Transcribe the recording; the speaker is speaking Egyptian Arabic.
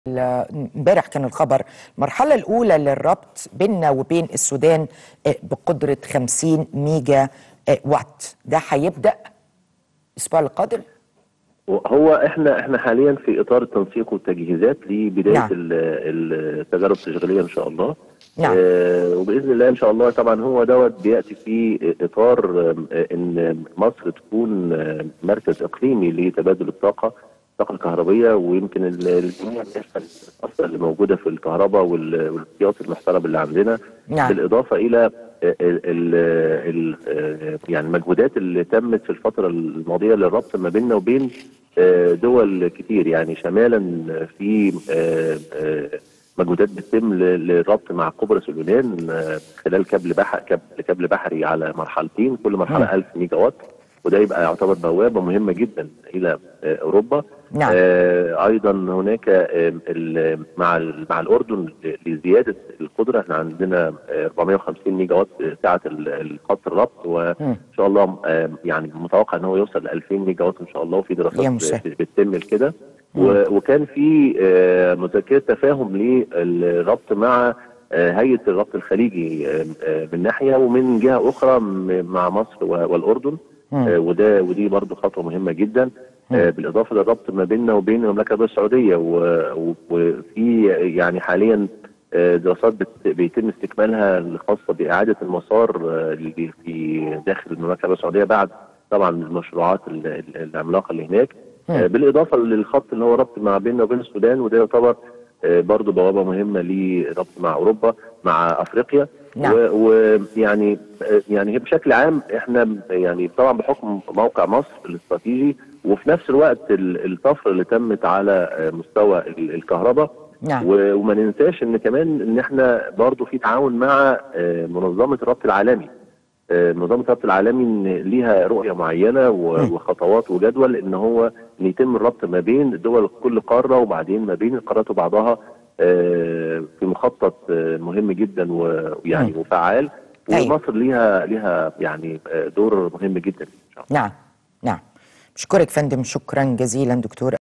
امبارح كان الخبر المرحلة الأولى للربط بيننا وبين السودان آه، بقدرة 50 ميجا آه، وات ده هيبدأ الأسبوع القادم هو احنا احنا حاليا في اطار التنسيق والتجهيزات لبدايه نعم. ال- التجارب التشغيليه ان شاء الله نعم. آه وباذن الله ان شاء الله طبعا هو دوت بياتي في اطار آه، ان مصر تكون آه، مركز اقليمي لتبادل الطاقه الطاقه الكهربيه ويمكن ال- الجميع بيشهد اصلا اللي موجوده في الكهرباء وال- والاحتياطي المحترم اللي عندنا نعم. بالاضافه الى ال ال ال يعني المجهودات اللي تمت في الفتره الماضيه للربط ما بيننا وبين آه، دول كتير يعني شمالا في آه، آه، مجهودات بتتم ل- للربط مع قبرص واليونان آه، خلال كابل بحر كابل كابل بحري على مرحلتين كل مرحله 1000 ميجا وات وده يبقى يعتبر بوابه مهمه جدا الى آه، اوروبا نعم. آه، ايضا هناك آه، ال- مع ال- مع الاردن لزياده القدره احنا عندنا آه، 450 ميجا وات سعه ال- الخط الربط وان شاء الله آه، يعني متوقع ان هو يوصل ل 2000 ميجا وات ان شاء الله وفي يا دراسات مسهل. بت- بتتم كده و- وكان في آه، مذكره تفاهم للربط مع آه، هيئه الربط الخليجي آه، آه، من ناحيه ومن جهه اخرى م- مع مصر و- والاردن آه، وده ودي برضو خطوه مهمه جدا آه، بالاضافه للربط ما بيننا وبين المملكه العربيه السعوديه و- و- وفي يعني حاليا آه، دراسات بت- بيتم استكمالها الخاصه باعاده المسار آه، اللي في داخل المملكه العربيه السعوديه بعد طبعا المشروعات ال- ال- العملاقه اللي هناك آه، بالاضافه للخط اللي هو ربط ما بيننا وبين السودان وده يعتبر آه، برضو بوابه مهمه لربط مع اوروبا مع افريقيا نعم. ويعني يعني هي بشكل عام احنا يعني طبعا بحكم موقع مصر الاستراتيجي وفي نفس الوقت ال- الطفره اللي تمت على آه، مستوى ال- الكهرباء نعم. و- وما ننساش ان كمان ان احنا برضو في تعاون مع آه، منظمه الربط العالمي آه، منظمه الربط العالمي إن ليها رؤيه معينه و- وخطوات وجدول ان هو ان يتم الربط ما بين دول كل قاره وبعدين ما بين القارات وبعضها آه، في مخطط آه، مهم جدا و- ويعني وفعال أيوة. ومصر ليها ليها يعني آه، دور مهم جدا ان شاء الله نعم نعم بشكرك فندم شكرا جزيلا دكتور